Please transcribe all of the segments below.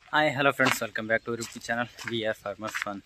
Hi hello friends welcome back to YouTube channel we are farmers one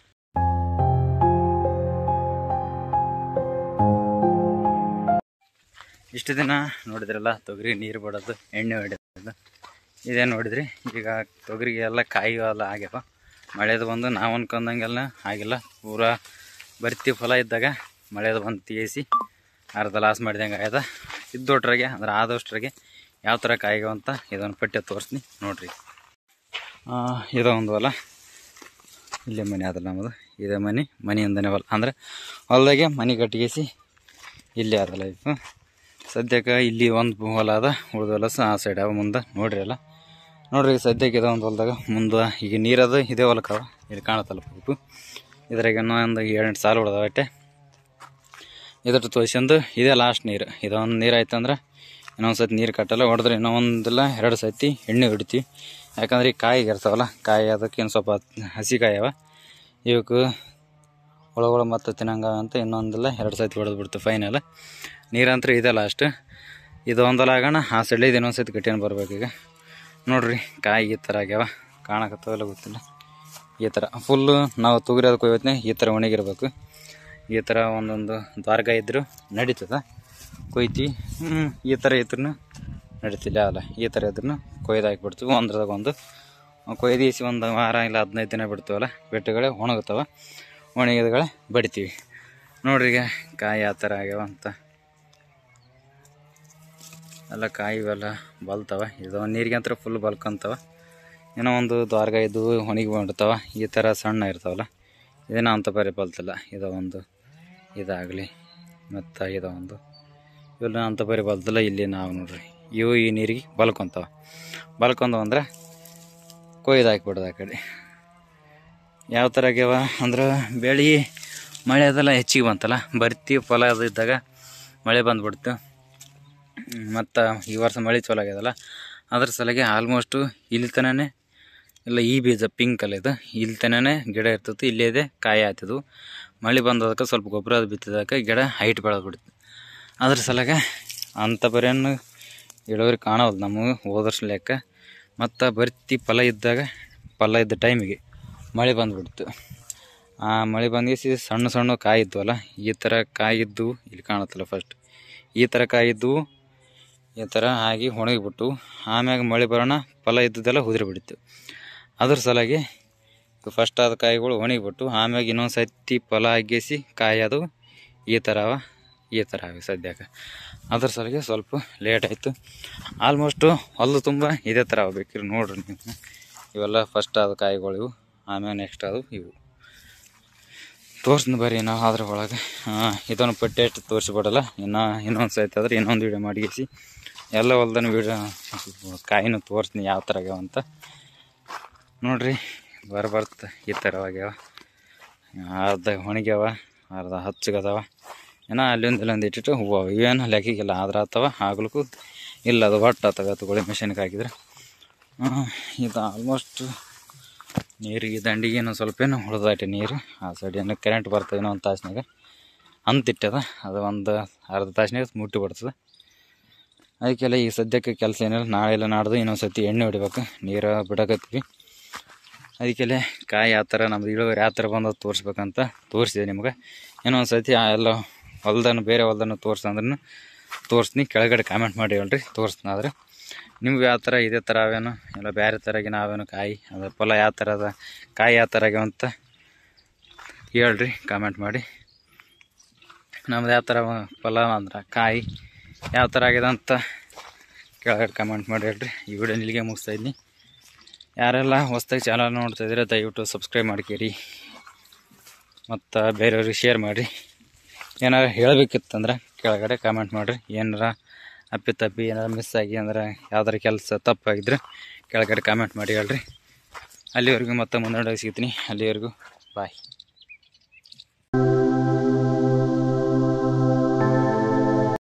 ಇಷ್ಟು ದಿನ ನೋಡಿದ್ರಲ್ಲ ತೊಗರಿ ನೀರು ಬಿಡೋದು ಎಣ್ಣೆ ಹೊಡೆಯೋದು ಇದೇ ನೋಡಿದ್ರಿ ಈಗ ತೊಗರಿಗೆ ಎಲ್ಲ ಕಾಯಿ ಎಲ್ಲ ಆಗ್ಯಾವ ಮಳೆದು ಬಂದು ನಾವು ಅನ್ಕೊಂಡಂಗೆಲ್ಲ ಆಗಿಲ್ಲ ಪೂರಾ ಬರ್ತಿ ಫಲ ಇದ್ದಾಗ ಮಳೆದು ಬಂದು ತೀಸಿ ಅರ್ಧ ಲಾಸ್ ಮಾಡಿದಂಗೆ ಆಗ್ಯದ ಇದ್ದೊಟ್ರಾಗೆ ಅಂದ್ರೆ ಆದಷ್ಟ್ರಾಗೆ ಯಾವ ಥರ ಕಾಯಿಗವ ಅಂತ ಇದೊಂದು ಪಠ್ಯ ತೋರಿಸ್ತೀನಿ ನೋಡ್ರಿ ಆ, ಇದೋ ಒಂದು ಹೊಲ ಇಲ್ಲೇ ಮನೆ ಅದಲ್ಲ ನಮ್ಮದು ಇದೇ ಮನೆ ಮನೆಯಿಂದನೇ ಹೊಲ ಅಂದ್ರೆ ಹೊಲದಾಗೆ ಮನೆ ಕಟ್ಟಿಗೆಸಿ ಇಲ್ಲೇ ಅದಲ್ಲ ಇದು ಸದ್ಯಕ್ಕೆ ಇಲ್ಲಿ ಒಂದು ಹೊಲ ಅದ ಉಳಿದ ಹೊಲ ಸಹ ಆ ಸೈಡ್ ಅವ ಮುಂದೆ ನೋಡ್ರಿ ಅಲ್ಲ ನೋಡ್ರಿ ಈಗ ಸದ್ಯಕ್ಕೆ ಇದೋ ಒಂದು ಹೊಲದಾಗ ಮುಂದೆ ಈಗ ನೀರದು ಇದೇ ಹೊಲಕ್ಕೆ ಅವ ಇಲ್ಲಿ ಕಾಣತ್ತಲ್ಲ ಪೈಪು ಇದ್ರಾಗ ಇನ್ನೂ ಒಂದು ಏಳೆಂಟು ಸಾಲು ಉಳ್ದಾವ ಅಟ್ಟೆ ಇದ್ರ ತೋರಿಸ್ಕೊಂಡು ಇದೇ ಲಾಸ್ಟ್ ನೀರು ಇದೊಂದು ನೀರು ಆಯ್ತು ಅಂದ್ರೆ ಇನ್ನೊಂದು ಸತಿ ನೀರು ಕಟ್ಟಲ್ಲ ಹೊಡೆದ್ರೆ ಇನ್ನೂ ಒಂದಿಲ್ಲ ಎರಡು ಸತಿ ಎಣ್ಣೆ ಹೊಡಿತೀವಿ ಯಾಕಂದ್ರೆ ಈ ಕಾಯಿಗೆ ಇರ್ತಾವಲ್ಲ ಕಾಯಿ ಅದಕ್ಕೆ ಇನ್ನು ಸ್ವಲ್ಪ ಹಸಿ ಕಾಯಿ ಅವ ಇವಕ್ಕೆ ಒಳಗೊಳ ಮತ್ತೆ ತಿನ್ನಂಗ ಅಂತ ಇನ್ನೊಂದಿಲ್ಲ ಎರಡು ಸತಿ ಹೊಡೆದು ಬಿಡ್ತೀವಿ ಫೈನಲ್ ನೀರಂತ್ರ ಇದೆ ಲಾಸ್ಟ್ ಇದು ಒಂದಲ್ಲ ಆಗೋಣ ಆ ಸೈಡ್ ಇದು ಇನ್ನೊಂದು ಸತಿ ಕಟ್ಟಿನ ಬರ್ಬೇಕು ಈಗ ನೋಡ್ರಿ ಕಾಯಿ ಈ ಥರ ಆಗ್ಯಾವ ಕಾಣಕತ್ತಾವಲ್ಲ ಗೊತ್ತಿಲ್ಲ ಈ ಥರ ಫುಲ್ಲು ನಾವು ತೊಗರಿ ಅದಕ್ಕೆ ಹೋಗ್ತೀನಿ ಈ ಥರ ಒಣಗಿರ್ಬೇಕು ಈ ಥರ ಒಂದೊಂದು ದ್ವಾರಕ ಇದ್ದರೂ ನಡೀತದ ಕೊಯ್ತೀವಿ ಹ್ಞೂ ಈ ಥರ ಇದ್ರೂ ನಡೀತಿಲ್ಲ ಅಲ್ಲ ಈ ಥರ ಇದ್ರೂ ಕೊಯ್ದು ಹಾಕಿಬಿಡ್ತೀವಿ ಒಂದ್ರದಾಗ ಒಂದು ಕೊಯ್ದೀಸಿ ಒಂದು ವಾರ ಇಲ್ಲ ಹದಿನೈದು ದಿನ ಬಿಡ್ತೀವಲ್ಲ ಬೆಟ್ಟಗಳೇ ಒಣಗುತ್ತವ ಒಣಗಿದಗಳೇ ಬಡಿತೀವಿ ನೋಡ್ರಿ ಈಗ ಕಾಯಿ ಯಾವ ಥರ ಆಗ್ಯಾವ ಅಂತ ಎಲ್ಲ ಕಾಯಿ ಇವೆಲ್ಲ ಬಲ್ತಾವ ಇದು ನೀರಿಗೆ ಅಂತ ಫುಲ್ ಬಲ್ಕೊಂತಾವ ಏನೋ ಒಂದು ದ್ವಾರಗ ಇದ್ದು ಒಣಗಿ ಬಿಡ್ತಾವ ಈ ಥರ ಸಣ್ಣ ಇರ್ತಾವಲ್ಲ ಇದೇನೋ ಅಂತ ಬರೀ ಬಲ್ತಿಲ್ಲ ಇದೋ ಒಂದು ಇದಾಗಲಿ ಮತ್ತು ಇದೋ ಒಂದು ಇವೆಲ್ಲ ಅಂತ ಬರೀ ಬಲ್ತಿಲ್ಲ ಇಲ್ಲಿ ನಾವು ನೋಡ್ರಿ ಇವು ಈ ನೀರಿಗೆ ಬಲ್ಕೊಂತಾವ ಬಲ್ಕೊಂದು ಅಂದ್ರೆ ಕೊಯ್ದು ಹಾಕ್ಬಿಡೋದು ಆ ಕಡೆ ಯಾವ ಥರ ಆಗ್ಯಾವ ಅಂದ್ರೆ ಬೆಳೆ ಮಳೆ ಅದೆಲ್ಲ ಹೆಚ್ಚಿಗೆ ಬಂತಲ್ಲ ಬರ್ತಿ ಫಲ ಅದು ಇದ್ದಾಗ ಮಳೆ ಬಂದ್ಬಿಡ್ತು ಮತ್ತು ಈ ವರ್ಷ ಮಳೆ ಚಲೋ ಆಗ್ಯದಲ್ಲ ಅದ್ರ ಸಲಗೆ ಆಲ್ಮೋಸ್ಟು ಇಲ್ಲಿ ತನನೇ ಇಲ್ಲ ಈ ಬೀಜ ಪಿಂಕ್ ಅಲ್ಲ ಇದು ಇಲ್ಲಿ ತನನೇ ಗಿಡ ಇರ್ತಿತ್ತು ಇಲ್ಲೇ ಇದೆ ಕಾಯಿ ಆಯ್ತಿದ್ವು ಮಳೆ ಬಂದದಕ್ಕೆ ಸ್ವಲ್ಪ ಗೊಬ್ಬರ ಅದು ಬಿತ್ತಿದಕ್ಕೆ ಗಿಡ ಹೈಟ್ ಬೆಳೆದ್ಬಿಡ್ತು ಅದ್ರ ಸಲಗೆ ಅಂಥ ಬರೇನು ಇಳುವರಿ ಕಾಣೋದು ನಮಗೆ ಹೋದರ್ಷ ಲೆಕ್ಕ ಮತ್ತು ಬರ್ತಿ ಫಲ ಇದ್ದಾಗ ಫಲ ಇದ್ದ ಟೈಮಿಗೆ ಮಳೆ ಬಂದ್ಬಿಡ್ತು ಆ ಮಳೆ ಬಂದಿಸಿ ಸಣ್ಣ ಸಣ್ಣ ಕಾಯಿ ಇದ್ವಲ್ಲ ಈ ಥರ ಕಾಯಿ ಇದ್ದವು ಇಲ್ಲಿ ಕಾಣುತ್ತಲ್ಲ ಫಸ್ಟ್ ಈ ಥರ ಕಾಯಿ ಇದ್ದವು ಈ ಥರ ಆಗಿ ಒಣಗಿಬಿಟ್ಟು ಆಮ್ಯಾಗ ಮಳೆ ಬರೋಣ ಫಲ ಇದ್ದದ್ದೆಲ್ಲ ಉದುರಿ ಬಿಡ್ತು ಅದ್ರ ಸಲುವಾಗಿ ಫಸ್ಟ್ ಆದ ಕಾಯಿಗಳು ಒಣಗಿಬಿಟ್ಟು ಆಮ್ಯಾಗ ಇನ್ನೊಂದು ಸತಿ ಫಲ ಆಗಿಸಿ ಕಾಯಿ ಅದು ಈ ಥರ ಅವ ಈ ಥರ ಅವೆ ಸದ್ಯಕ್ಕೆ ಅದ್ರ ಸಲುವಾಗಿ ಸ್ವಲ್ಪ ಲೇಟ್ ಆಯಿತು ಆಲ್ಮೋಸ್ಟು ಹೊಲ್ದು ತುಂಬ ಇದೇ ಥರ ಆಗ್ಬೇಕಿರಿ ನೋಡ್ರಿ ನೀವು ಇವೆಲ್ಲ ಫಸ್ಟ್ ಆದ ಕಾಯಿಗಳು ಇವು ಆಮ್ಯಾಗ ನೆಕ್ಸ್ಟ್ ಅದು ಇವು ತೋರ್ಸ್ನ ಬರ್ರಿ ನಾವು ಅದ್ರ ಒಳಗೆ ಇದೊಂದು ಪಟ್ಟಿ ಅಷ್ಟು ತೋರಿಸ್ಬಿಡಲ್ಲ ಇನ್ನು ಇನ್ನೊಂದು ಸೈತ್ ಆದ್ರೆ ಇನ್ನೊಂದು ವೀಡಿಯೋ ಮಾಡಿಗಿಸಿ ಎಲ್ಲ ಹೊಲ್ದನ ವೀಡಿಯೋ ಕಾಯಿನೂ ತೋರಿಸ್ತೀನಿ ಯಾವ ಥರ ಆಗ್ಯಾವ ಅಂತ ನೋಡ್ರಿ ಬರ ಬರ್ತ ಈ ಥರ ಆಗ್ಯಾವ ಅರ್ಧ ಒಣಗ್ಯಾವ ಅರ್ಧ ಹಚ್ಚಗದಾವ ಏನೋ ಅಲ್ಲೊಂದು ಇಲ್ಲೊಂದು ಇಟ್ಟಿಟ್ಟು ಹೂವು ಅವ. ಇವೇನು ಲೆಕ್ಕಿಗಿಲ್ಲ ಆದ್ರೆ ಆತವ ಆಗ್ಲಿಕ್ಕೂ ಇಲ್ಲ ಅದು ಒಟ್ಟು ಆತವ ತಗೊಳ್ಳಿ ಮಿಷಿನ್ಗೆ ಹಾಕಿದ್ರೆ ಹ್ಮ್, ಇದು ಆಲ್ಮೋಸ್ಟ್ ನೀರಿಗೆ ದಂಡಿಗೆ ಇನ್ನೊಂದು ಸ್ವಲ್ಪ ಏನು ಉಳ್ದಾಯ್ತು ನೀರು ಆ ಸೈಡ್ ಏನು ಕರೆಂಟ್ ಬರ್ತದೆ ಇನ್ನೋ ಒಂದು ತಾಸಿನಾಗ ಅಂತಿಟ್ಟದ ಅದು ಒಂದು ಅರ್ಧ ತಾಸಿನಾಗ ಮುಟ್ಟಿ ಬಿಡ್ತದೆ ಅದಕ್ಕೆಲ್ಲ ಈ ಸದ್ಯಕ್ಕೆ ಕೆಲಸ ಏನಿಲ್ಲ ನಾಳೆ ಎಲ್ಲ ನಾಡ್ದು ಇನ್ನೊಂದು ಸತಿ ಎಣ್ಣೆ ಹೊಡಿಬೇಕು ನೀರು ಬಿಡಕತ್ತೀವಿ ಅದಕ್ಕೆಲ್ಲ ಕಾಯಿ ಯಾವ ಥರ ನಮ್ದು ಇಳುವರಿ ಯಾವ ಥರ ಬಂದದ್ದು ತೋರಿಸ್ಬೇಕಂತ ತೋರಿಸಿದೆ ನಿಮ್ಗೆ ಇನ್ನೊಂದು ಸತಿ ಆ ಎಲ್ಲ ಹೊಲ್ದನ್ನು ಬೇರೆ ಹೊಲ್ದನ್ನು ತೋರ್ಸಂದ್ರೂ ತೋರಿಸ್ತೀನಿ ಕೆಳಗಡೆ ಕಾಮೆಂಟ್ ಮಾಡಿ ಹೇಳ್ರಿ ತೋರಿಸ್ತೀನಿ ಆದ್ರೆ ನಿಮ್ಗೆ ಯಾವ ಥರ ಇದೇ ಥರ ಅವೇನು ಎಲ್ಲ ಬೇರೆ ಥರಗೆ ನಾವೇನು ಕಾಯಿ ಅದು ಫಲ ಯಾವ ಥರ ಅದ ಕಾಯಿ ಯಾವ ಥರ ಆಗ್ಯಾವ ಅಂತ ಹೇಳ್ರಿ ಕಾಮೆಂಟ್ ಮಾಡಿ ನಮ್ದು ಯಾವ ಥರ ಫಲ ಅಂದ್ರೆ ಕಾಯಿ ಯಾವ ಥರ ಆಗಿದೆ ಅಂತ ಕೆಳಗಡೆ ಕಮೆಂಟ್ ಮಾಡಿ ಹೇಳ್ರಿ ಈ ವಿಡಿಯೋ ಇಲ್ಲಿಗೆ ಮುಗಿಸ್ತಾ ಇದ್ದೀನಿ ಯಾರೆಲ್ಲ ಹೊಸ್ದಾಗಿ ಚಾನಲ್ ನೋಡ್ತಾ ಇದ್ದೀರಾ ದಯವಿಟ್ಟು ಸಬ್ಸ್ಕ್ರೈಬ್ ಮಾಡ್ಕೇರಿ ಮತ್ತು ಬೇರೆಯವ್ರಿಗೆ ಶೇರ್ ಮಾಡಿರಿ ಏನಾರು ಹೇಳಬೇಕಿತ್ತಂದ್ರೆ ಕೆಳಗಡೆ ಕಾಮೆಂಟ್ ಮಾಡಿರಿ ಏನಾರ ಅಪ್ಪಿ ತಪ್ಪಿ ಏನಾರ ಮಿಸ್ ಆಗಿ ಅಂದ್ರೆ ಯಾವ್ದಾರ ಕೆಲಸ ತಪ್ಪಾಗಿದ್ರೆ ಕೆಳಗಡೆ ಕಾಮೆಂಟ್ ಮಾಡಿ ಹೇಳ್ರಿ ಅಲ್ಲಿವರೆಗೂ ಮತ್ತೆ ಮುಂದೆ ಸಿಗ್ತೀನಿ ಅಲ್ಲಿವರೆಗೂ ಬಾಯ್